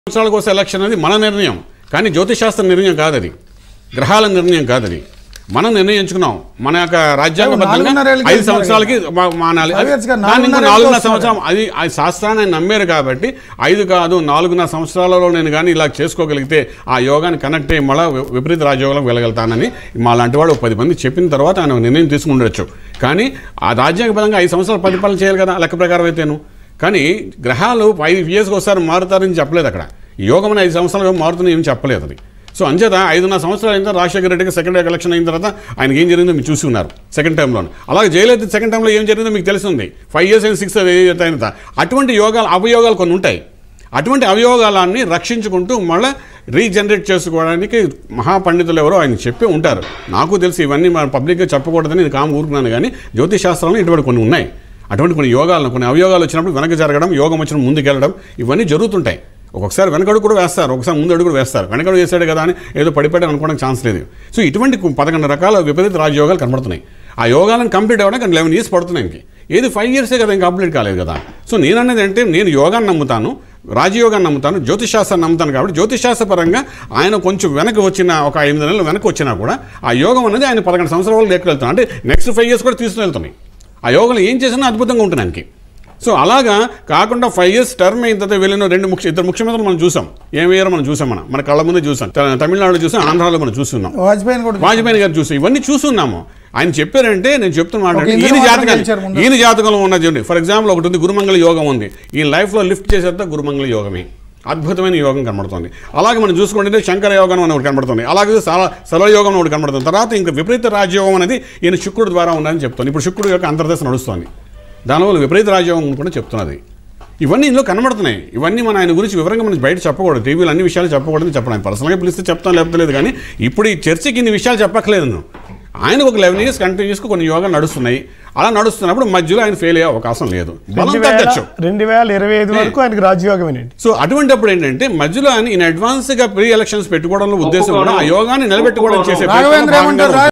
సంవత్సరాల కోసం ఎలక్షన్ అనేది మన నిర్ణయం కానీ జ్యోతిశాస్త్ర నిర్ణయం కాదది గ్రహాల నిర్ణయం కాదది మనం నిర్ణయించుకున్నాం మన యొక్క రాజ్యాంగబద్ధంగా నాలుగున్నరేళ్ళకి ఐదు వెళ్తున్నారు సంవత్సరాలకి మా- మానాలి Five years గా దాన్ని ఇంకో నాలుగున్నరేళ్ళకి నాలుగున్నర వస్తున్నారు. సంవత్సరం అది ఆ శాస్త్రాన్ని ఆయన నమ్మారు కాబట్టి ఐదు కాదు నాలుగున్నర సంవత్సరాలలో నేను కానీ ఇలా చేసుకోగలిగితే ఆ యోగాన్ని కనెక్ట్ అయ్యి మళ్ళీ విపరీత రాజయోగంలోకి వెళ్ళగలుగుతానని మా లాంటి వాడు ఒక పది మంది చెప్పిన తర్వాత ఆయన ఒక నిర్ణయం తీసుకుని ఉండొచ్చు కానీ ఆ రాజ్యాంగపరంగా ఐదు సంవత్సరాలు పరిపాలన చేయాలి కదా లెక్క ప్రకారం అయితేను కానీ గ్రహాలు ఐదు ఇయర్స్కి ఒకసారి మారుతారని చెప్పలేదు అక్కడ ఈ యోగం అని ఐదు సంవత్సరాలు మారుతున్నాయి ఏమి చెప్పలేదు అది సో అంచేత ఐదున్నర సంవత్సరాలు అయిన తర్వాత రాజశేఖర రెడ్డికి సెకండ్ ఎలక్షన్ అయిన తర్వాత ఆయనకి ఏం జరిగిందో మీరు చూసి ఉన్నారు సెకండ్ టైంలో అలాగే జయలలిత సెకండ్ టైంలో ఏం జరిగిందో మీకు తెలిసింది ఫైవ్ ఇయర్స్ అయిన సిక్స్ అయిన తర్వాత అటువంటి యోగాలు అవయోగాలు కొన్ని ఉంటాయి అటువంటి అవయోగాలన్నీ రక్షించుకుంటూ మళ్ళీ రీజనరేట్ చేసుకోవడానికి మహాపండితులు ఎవరో ఆయన చెప్పి ఉంటారు నాకు తెలిసి ఇవన్నీ మన పబ్లిక్గా చెప్పకూడదని నేను కాము ఊరుకున్నాను కానీ జ్యోతిష్ శాస్త్రంలో ఇటువంటి కొన్ని ఉన్నాయి అటువంటి కొన్ని యోగాలను కొన్ని అవయోగాలు వచ్చినప్పుడు వెనక జరగడం యోగం వచ్చినప్పుడు ముందుకెళ్ళడం ఇవన్నీ జరుగుతుంటాయి ఒక్కొక్కసారి వెనకడుగు కూడా వేస్తారు ఒకసారి ముందు అడుగు కూడా వేస్తారు వెనకడుగు వేసాడు కదా అని ఏదో పడిపోయాడు అనుకోవడానికి ఛాన్స్ లేదు సో ఇటువంటి కు- పదకొండు రకాల విపరీత రాజయోగాలు కనబడుతున్నాయి ఆ యోగాలను కంప్లీట్ అవ్వడానికి లెవెన్ ఇయర్స్ పడుతున్నాయి ఇంక ఏది ఫైవ్ ఇయర్సే కదా ఇంకా కంప్లీట్ కాలేదు కదా సో నేను అనేది అంటే నేను యోగాన్ని నమ్ముతాను రాజయోగాన్ని నమ్ముతాను జ్యోతిశాస్త్రాన్ని నమ్ముతాను కాబట్టి జ్యోతిశాస్త్ర పరంగా ఆయన కొంచెం వెనక వచ్చిన ఒక ఎనిమిది నెలలు వెనక వచ్చినా కూడా ఆ యోగం అనేది ఆయన పదకొండు సంవత్సరాలు లేకెళ్తాను అంటే నెక్స్ట్ ఫైవ్ ఇయర్స్ కూడా తీసుకుని వెళ్తున్నాయి ఆ యోగంలో ఏం చేసినా అద్భుతంగా ఉంటుంది ఆయనకి సో అలాగా కాకుండా ఫైవ్ ఇయర్స్ టర్మ్ అయిన తర్వాత వెళ్ళిన రెండు ముఖ్య ఇద్దరు ముఖ్యమంత్రులు మనం చూసాం ఏమయ్యారో మనం చూసాం మనం మన కళ్ళ ముందే చూసాం త- తమిళనాడులో చూసాం ఆంధ్రాలో మనం చూస్తున్నాం వాజ్పేయిని కూడా వాజ్పేయి గారు చూసాం ఇవన్నీ చూస్తున్నాము ఆయన చెప్పారంటే నేను చెప్తున్నా ఒక ఇంద్ర ఈయన మాత్రం జాతకం గెలిచారు ముందు. ఈయన జాతకంలో ఉన్నది చూడండి ఫర్ ఎగ్జాంపుల్ ఒకటి ఉంది గురుమంగళ యోగం ఉంది ఈ లైఫ్లో లిఫ్ట్ చేసేంత గురుమంగళ యోగమే అద్భుతమైన యోగం కనబడుతుంది అలాగే మనం చూసుకుంటే శంకర యోగం అని ఒకటి కనబడుతుంది అలాగే సల సలయోగం అని ఒకటి కనబడుతుంది తర్వాత ఇంకా విపరీత రాజయోగం అనేది ఈయన శుక్రుడు ద్వారా ఉందని చెప్తుంది ఇప్పుడు శుక్రుడు యొక్క అంతర్దశ నడుస్తుంది దానివల్ల విపరీత రాజయోగం అని కూడా చెప్తున్నది ఇవన్నీ ఇందులో కనబడుతున్నాయి ఇవన్నీ మన ఆయన గురించి వివరంగా మనం బయట చెప్పకూడదు టీవీలో అన్ని విషయాలు చెప్పకూడదని చెప్పడం ఆయన పర్సనల్గా పిలిస్తే చెప్తాను లేకపోతే లేదు కానీ ఇప్పుడు ఈ చర్చకి ఇన్ని విషయాలు చెప్పక్కలేదు నేను ఆయన ఒక లెవెన్ ఇయర్స్ కంటిన్యూస్గా కొన్ని యోగా నడుస్తున్నాయి అలా నడుస్తున్నప్పుడు మధ్యలో ఆయన ఫెయిల్ అయ్యే అవకాశం లేదు బలం రెండు వేల తగ్గచ్చు రెండు వేల ఇరవై ఐదు వరకు ఆయనకు రాజయోగమేనండి సో అటువంటిప్పుడు ఏంటంటే మధ్యలో ఆయన ఇన్ అడ్వాన్స్ గా ప్రీ ఎలక్షన్స్ పెట్టుకోవడంలో ఉద్దేశం కూడా ఆ యోగాన్ని నిలబెట్టుకోవడం చేసే ప్రయత్నంలో రాఘవేంద్ర భాగంగా ఏమంటారు